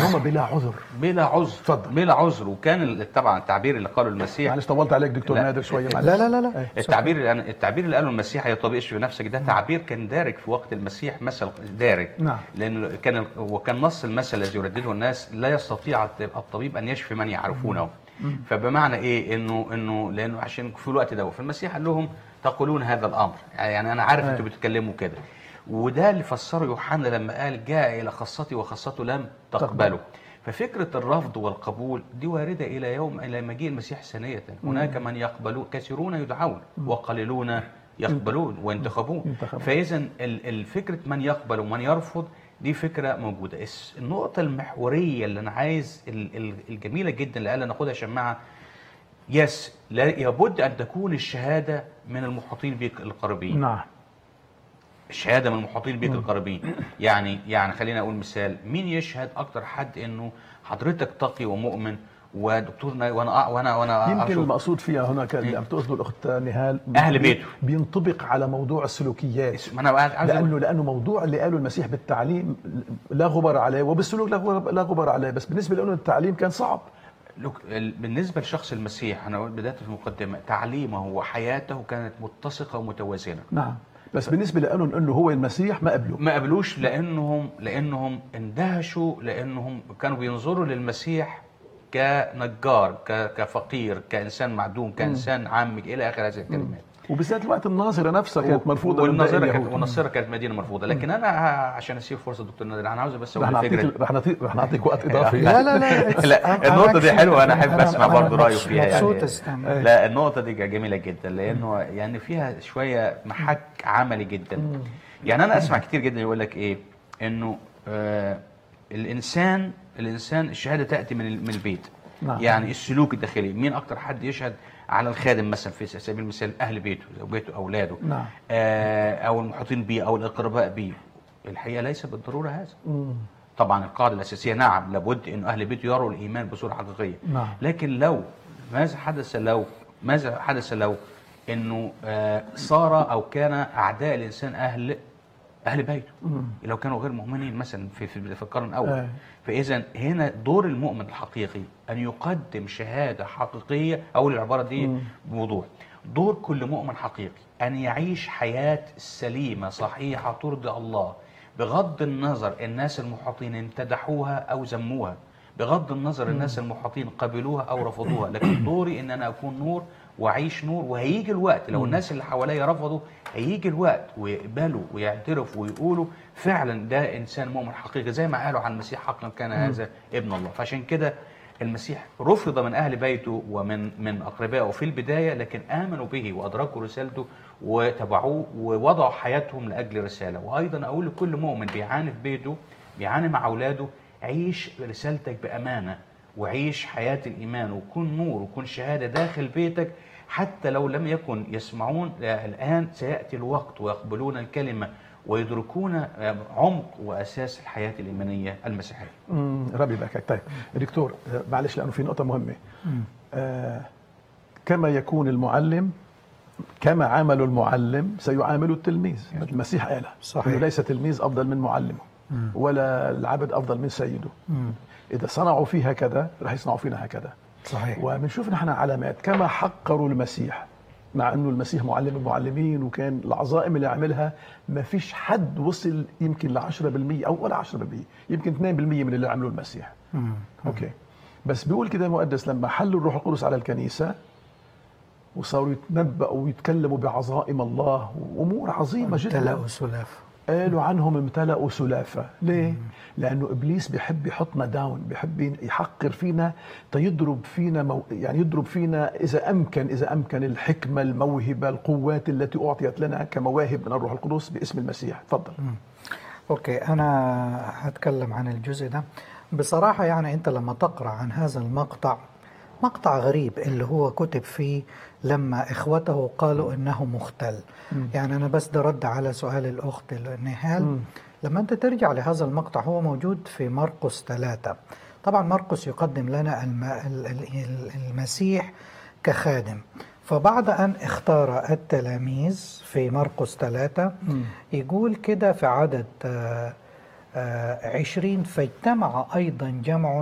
هم بلا عذر بلا عذر اتفضل. بلا عذر وكان ال- طبعا التعبير اللي قاله المسيح معلش طولت عليك دكتور لا. نادر شويه معلش لا لا لا لا التعبير اللي أنا- التعبير اللي قاله المسيح يا طبيعي في نفسك ده تعبير كان دارج في وقت المسيح مثل دارج نعم. لانه كان ال- وكان نص المثل الذي يردده الناس لا يستطيع الطبيب ان يشفي من يعرفونه فبمعنى ايه انه انه لانه عشان في الوقت ده فالمسيح قال لهم تقولون هذا الامر يعني انا عارف انتوا بتتكلموا كده وده اللي فسره يوحنا لما قال جاء الى خاصتي وخاصته لم تقبله ففكره الرفض والقبول دي وارده الى يوم الى مجيء المسيح ثانيه هناك من يقبلون كثيرون يدعون وقليلون يقبلون وينتخبون ينتخبون. فاذا ال- الفكره من يقبل ومن يرفض دي فكره موجوده الس- النقطه المحوريه اللي انا عايز ال- ال- الجميله جدا اللي قال ناخدها شماعه يس لا لابد ان تكون الشهاده من المحيطين بك القريبين نعم الشهاده من المحيطين بك القريبين يعني يعني خلينا اقول مثال مين يشهد اكتر حد انه حضرتك تقي ومؤمن ودكتور نا- وانا وانا وانا يمكن أشوف- المقصود فيها هناك اللي عم تقصده الاخت نهال أهل بيته. بينطبق على موضوع السلوكيات ما انا عايز عايز أقول- لانه لانه موضوع اللي قاله المسيح بالتعليم لا غبار عليه وبالسلوك لا غبار- لا غبار عليه بس بالنسبه له التعليم كان صعب لك- ال- بالنسبه لشخص المسيح انا قلت بدايه المقدمه تعليمه وحياته كانت متسقه ومتوازنه نعم بس بالنسبه لهم انه هو المسيح ما قبله ما قبلوش لانهم لانهم اندهشوا لانهم كانوا بينظروا للمسيح كنجار ك- كفقير كانسان معدوم كانسان عامي الى اخر هذه الكلمات وبالذات الوقت الناظره نفسها كانت مرفوضه من باقي والنظيره كانت اليهود. والنصيره كانت مدينه مرفوضه لكن انا ه- عشان اسيب فرصه دكتور نادر انا عاوز بس رح اقول الفكره نعطيك دي. رح نعطيك رح نعطيك وقت اضافي لا لا لا لا النقطه دي حلوه انا احب اسمع برضه رايه فيها مبسوط يعني استمع لا النقطة دي جميلة جدا لأنه يعني فيها شوية محك عملي جدا يعني أنا أسمع كتير جدا يقول لك إيه إنه آه الإنسان الإنسان الشهادة تأتي من ال- من البيت نعم. يعني السلوك الداخلي مين أكتر حد يشهد على الخادم مثلا في سبيل المثال أهل بيته زوجته أولاده نعم. آه أو المحيطين به أو الأقرباء به الحقيقة ليس بالضرورة هذا مم. طبعا القاعدة الأساسية نعم لابد أن أهل بيته يروا الإيمان بصورة حقيقية نعم. لكن لو ماذا حدث لو ماذا حدث لو انه آه، صار او كان اعداء الانسان اهل اهل بيته لو كانوا غير مؤمنين مثلا في في, في القرن الاول آه. فاذا هنا دور المؤمن الحقيقي ان يقدم شهاده حقيقيه او العباره دي بوضوح دور كل مؤمن حقيقي ان يعيش حياه سليمه صحيحه ترضي الله بغض النظر الناس المحيطين امتدحوها او ذموها بغض النظر الناس المحيطين قبلوها او رفضوها لكن دوري ان انا اكون نور واعيش نور وهيجي الوقت لو الناس اللي حواليا رفضوا هيجي الوقت ويقبلوا ويعترفوا ويقولوا فعلا ده انسان مؤمن حقيقي زي ما قالوا عن المسيح حقا كان هذا ابن الله فعشان كده المسيح رفض من اهل بيته ومن من اقربائه في البدايه لكن امنوا به وادركوا رسالته وتبعوه ووضعوا حياتهم لاجل رساله وايضا اقول لكل مؤمن بيعاني في بيته بيعاني مع اولاده عيش رسالتك بامانه وعيش حياه الايمان وكن نور وكن شهاده داخل بيتك حتى لو لم يكن يسمعون الان سياتي الوقت ويقبلون الكلمه ويدركون عمق واساس الحياه الايمانيه المسيحيه. مم، ربي يباركك طيب دكتور آه، معلش لانه في نقطه مهمه آه كما يكون المعلم كما عامل المعلم سيعامل التلميذ المسيح قال صحيح. انه ليس تلميذ افضل من معلمه ولا العبد افضل من سيده اذا صنعوا فيه هكذا رح يصنعوا فينا هكذا صحيح وبنشوف نحن علامات كما حقروا المسيح مع انه المسيح معلم المعلمين وكان العظائم اللي عملها ما فيش حد وصل يمكن ل 10% او ولا 10% يمكن 2% من اللي عمله المسيح اوكي بس بيقول كده المقدس لما حل الروح القدس على الكنيسه وصاروا يتنبأوا ويتكلموا بعظائم الله وامور عظيمه جدا امتلأوا سلاف قالوا عنهم امتلأوا سلافة ليه؟ لأنه إبليس بيحب يحطنا داون بيحب يحقر فينا تيضرب فينا مو يعني يضرب فينا إذا أمكن إذا أمكن الحكمة الموهبة القوات التي أعطيت لنا كمواهب من الروح القدس باسم المسيح تفضل اوكي انا هتكلم عن الجزء ده بصراحه يعني انت لما تقرا عن هذا المقطع مقطع غريب اللي هو كتب فيه لما اخوته قالوا انه مختل يعني انا بس ده رد على سؤال الاخت نهال لما انت ترجع لهذا المقطع هو موجود في مرقس ثلاثة طبعا مرقس يقدم لنا الم... ال- ال- المسيح كخادم فبعد أن اختار التلاميذ في مرقس ثلاثة يقول كده في عدد آه، آه، عشرين فاجتمع أيضا جمع